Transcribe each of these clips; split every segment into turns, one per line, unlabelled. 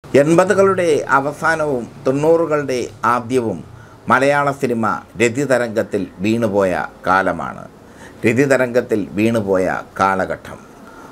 എൺപതുകളുടെ അവസാനവും തൊണ്ണൂറുകളുടെ ആദ്യവും മലയാള സിനിമ രതിതരംഗത്തിൽ വീണുപോയ കാലമാണ് രതിതരംഗത്തിൽ വീണുപോയ കാലഘട്ടം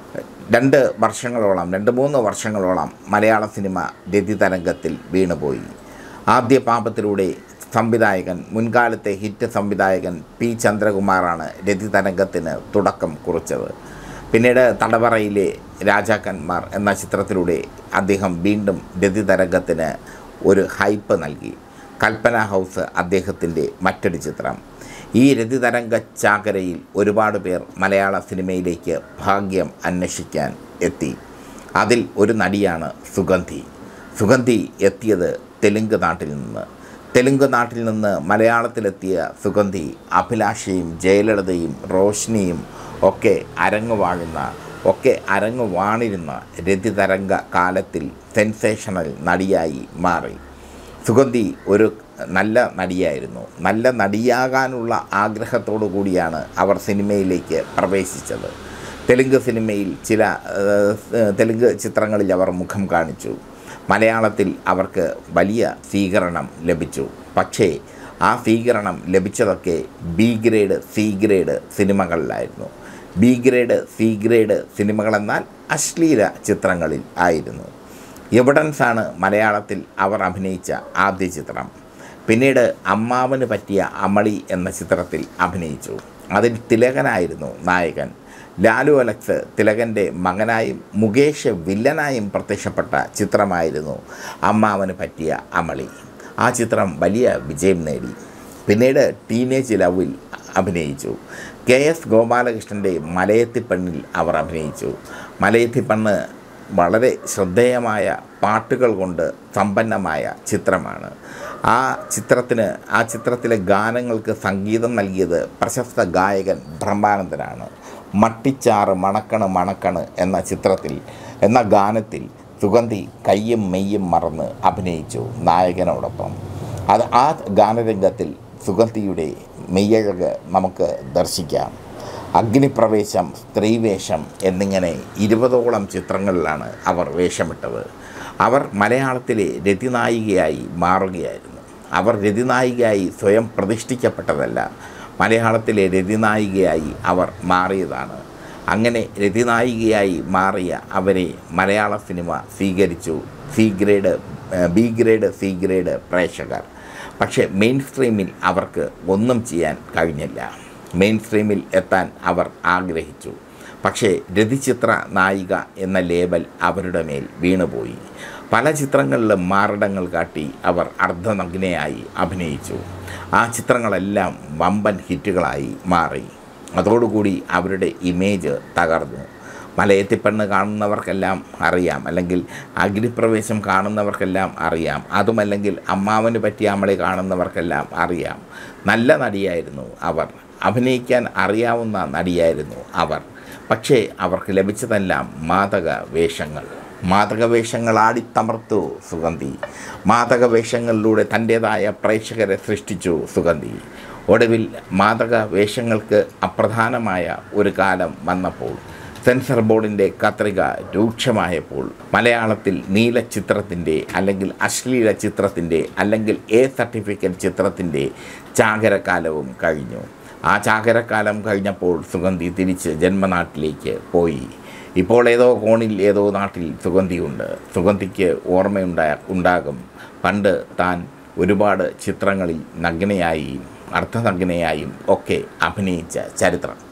രണ്ട് വർഷങ്ങളോളം രണ്ട് മൂന്ന് വർഷങ്ങളോളം മലയാള സിനിമ രതിതരംഗത്തിൽ വീണുപോയി ആദ്യ പാപത്തിലൂടെ സംവിധായകൻ മുൻകാലത്തെ ഹിറ്റ് സംവിധായകൻ പി ചന്ദ്രകുമാറാണ് രതിതരംഗത്തിന് തുടക്കം കുറിച്ചത് പിന്നീട് തടവറയിലെ രാജാക്കന്മാർ എന്ന ചിത്രത്തിലൂടെ അദ്ദേഹം വീണ്ടും രതിതരംഗത്തിന് ഒരു ഹൈപ്പ് നൽകി കൽപ്പന ഹൗസ് അദ്ദേഹത്തിൻ്റെ മറ്റൊരു ചിത്രം ഈ രതിതരംഗ ചാകരയിൽ ഒരുപാട് പേർ മലയാള സിനിമയിലേക്ക് ഭാഗ്യം അന്വേഷിക്കാൻ എത്തി അതിൽ ഒരു നടിയാണ് സുഗന്ധി സുഗന്ധി എത്തിയത് തെലുങ്ക് നാട്ടിൽ നിന്ന് തെലുങ്ക് നാട്ടിൽ നിന്ന് മലയാളത്തിലെത്തിയ സുഗന്ധി അഭിലാഷയും ജയലളിതയും റോഷ്നിയും ഒക്കെ അരങ്ങു വാഴുന്ന ഒക്കെ അരങ്ങു വാണിരുന്ന രതിതരംഗ കാലത്തിൽ സെൻസേഷണൽ നടിയായി മാറി സുഗന്ധി ഒരു നല്ല നടിയായിരുന്നു നല്ല നടിയാകാനുള്ള ആഗ്രഹത്തോടു കൂടിയാണ് അവർ സിനിമയിലേക്ക് പ്രവേശിച്ചത് തെലുങ്ക് സിനിമയിൽ ചില ഏഹ്, തെലുങ്ക് ചിത്രങ്ങളിൽ അവർ മുഖം കാണിച്ചു മലയാളത്തിൽ അവർക്ക് വലിയ സ്വീകരണം ലഭിച്ചു പക്ഷേ ആ സ്വീകരണം ലഭിച്ചതൊക്കെ ബി ഗ്രേഡ് സി ഗ്രേഡ് സിനിമകളിലായിരുന്നു ബി ഗ്രേഡ് സി ഗ്രേഡ് സിനിമകളെന്നാൽ അശ്ലീല ചിത്രങ്ങളിൽ ആയിരുന്നു എവിഡൻസ് ആണ് മലയാളത്തിൽ അവർ അഭിനയിച്ച ആദ്യ ചിത്രം പിന്നീട് അമ്മാവന് പറ്റിയ അമളി എന്ന ചിത്രത്തിൽ അഭിനയിച്ചു അതിൽ തിലകനായിരുന്നു നായകൻ ലാലു അലക്സ് തിലകൻ്റെ മകനായും മുകേഷ് വില്ലനായും പ്രത്യക്ഷപ്പെട്ട ചിത്രമായിരുന്നു അമ്മാവന് പറ്റിയ അമളി ആ ചിത്രം വലിയ വിജയം നേടി പിന്നീട് ടീനേജ് ലവിൽ അഭിനയിച്ചു കെ എസ് ഗോപാലകൃഷ്ണൻ്റെ മലയത്തിപ്പെണ്ണിൽ അവർ അഭിനയിച്ചു മലയത്തിപ്പെണ്ണ് വളരെ ശ്രദ്ധേയമായ പാട്ടുകൾ കൊണ്ട് സമ്പന്നമായ ചിത്രമാണ് ആ ചിത്രത്തിന് ആ ചിത്രത്തിലെ ഗാനങ്ങൾക്ക് സംഗീതം നൽകിയത് പ്രശസ്ത ഗായകൻ ബ്രഹ്മാനന്ദനാണ് മട്ടിച്ചാറ് മണക്കണ് മണക്കണ് എന്ന ചിത്രത്തിൽ എന്ന ഗാനത്തിൽ സുഗന്ധി കയ്യും മെയ്യും മറന്ന് അഭിനയിച്ചു നായകനോടൊപ്പം അത് ആ ഗാനരംഗത്തിൽ സുഗന്ധിയുടെ മെയ്യഴക് നമുക്ക് ദർശിക്കാം അഗ്നിപ്രവേശം സ്ത്രീവേഷം എന്നിങ്ങനെ ഇരുപതോളം ചിത്രങ്ങളിലാണ് അവർ വേഷമിട്ടത് അവർ മലയാളത്തിലെ രതിനായികയായി മാറുകയായിരുന്നു അവർ രതിനായികയായി സ്വയം പ്രതിഷ്ഠിക്കപ്പെട്ടതല്ല മലയാളത്തിലെ രതിനായികയായി അവർ മാറിയതാണ് അങ്ങനെ രതിനായികയായി മാറിയ അവരെ മലയാള സിനിമ സ്വീകരിച്ചു സി ഗ്രേഡ് ഏഹ്, ബി ഗ്രേഡ് സി ഗ്രേഡ് പ്രേക്ഷകർ പക്ഷേ മെയിൻ സ്ട്രീമിൽ അവർക്ക് ഒന്നും ചെയ്യാൻ കഴിഞ്ഞില്ല മെയിൻ സ്ട്രീമിൽ എത്താൻ അവർ ആഗ്രഹിച്ചു പക്ഷേ രതിചിത്ര നായിക എന്ന ലേബൽ അവരുടെ മേൽ വീണുപോയി പല ചിത്രങ്ങളിലും മാറിടങ്ങൾ കാട്ടി അവർ അർദ്ധനഗ്നയായി അഭിനയിച്ചു ആ ചിത്രങ്ങളെല്ലാം വമ്പൻ ഹിറ്റുകളായി മാറി അതോടുകൂടി അവരുടെ ഇമേജ് തകർന്നു മലയത്തിപ്പെണ്ണ് കാണുന്നവർക്കെല്ലാം അറിയാം അല്ലെങ്കിൽ അഗ്നിപ്രവേശം കാണുന്നവർക്കെല്ലാം അറിയാം അതുമല്ലെങ്കിൽ അമ്മാവന് പറ്റിയ അമളി കാണുന്നവർക്കെല്ലാം അറിയാം നല്ല നടിയായിരുന്നു അവർ അഭിനയിക്കാൻ അറിയാവുന്ന നടിയായിരുന്നു അവർ പക്ഷേ അവർക്ക് ലഭിച്ചതെല്ലാം മാതക വേഷങ്ങൾ മാതക വേഷങ്ങൾ ആടിത്തമർത്തു സുഗന്ധി മാതക വേഷങ്ങളിലൂടെ തൻ്റേതായ പ്രേക്ഷകരെ സൃഷ്ടിച്ചു സുഗന്ധി ഒടുവിൽ മാതക വേഷങ്ങൾക്ക് അപ്രധാനമായ ഒരു കാലം വന്നപ്പോൾ സെൻസർ ബോർഡിൻ്റെ കത്രിക രൂക്ഷമായപ്പോൾ മലയാളത്തിൽ നീല ചിത്രത്തിൻ്റെ അല്ലെങ്കിൽ അശ്ലീല ചിത്രത്തിൻ്റെ അല്ലെങ്കിൽ എ സർട്ടിഫിക്കറ്റ് ചിത്രത്തിൻ്റെ ചാകരക്കാലവും കഴിഞ്ഞു ആ ചാകരക്കാലം കഴിഞ്ഞപ്പോൾ സുഗന്ധി തിരിച്ച് ജന്മനാട്ടിലേക്ക് പോയി ഇപ്പോൾ ഏതോ കോണിൽ ഏതോ നാട്ടിൽ സുഗന്ധിയുണ്ട് സുഗന്ധിക്ക് ഓർമ്മയുണ്ടാ ഉണ്ടാകും പണ്ട് താൻ ഒരുപാട് ചിത്രങ്ങളിൽ നഗ്നയായും അർദ്ധനഗ്നയായും ഒക്കെ അഭിനയിച്ച ചരിത്രം